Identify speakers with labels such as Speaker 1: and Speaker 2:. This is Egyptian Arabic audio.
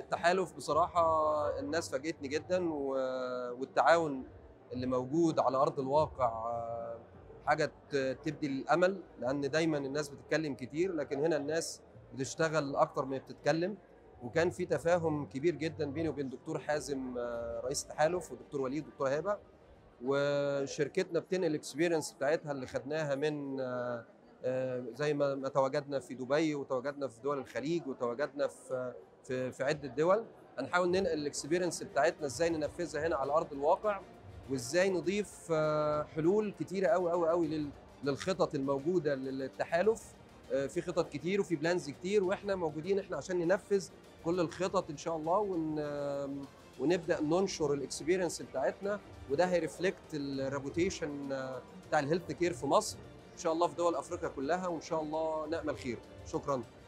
Speaker 1: التحالف بصراحه الناس فاجئتني جدا والتعاون اللي موجود على ارض الواقع حاجه تبدي الامل لان دايما الناس بتتكلم كتير لكن هنا الناس بتشتغل اكتر ما بتتكلم وكان في تفاهم كبير جدا بيني وبين دكتور حازم رئيس التحالف ودكتور وليد ودكتور هبه وشركتنا بتنقل الاكسبيرينس بتاعتها اللي خدناها من زي ما تواجدنا في دبي وتواجدنا في دول الخليج وتواجدنا في في, في عده دول هنحاول ننقل الاكسبيرينس بتاعتنا ازاي ننفذها هنا على ارض الواقع وازاي نضيف حلول كتيره قوي قوي قوي للخطط الموجوده للتحالف في خطط كتير وفي بلانز كتير واحنا موجودين احنا عشان ننفذ كل الخطط ان شاء الله ون ونبدا ننشر الاكسبيرينس بتاعتنا وده هيرفلكت الريبوتيشن بتاع الهيلث كير في مصر ان شاء الله في دول افريقيا كلها وان شاء الله نامل خير شكرا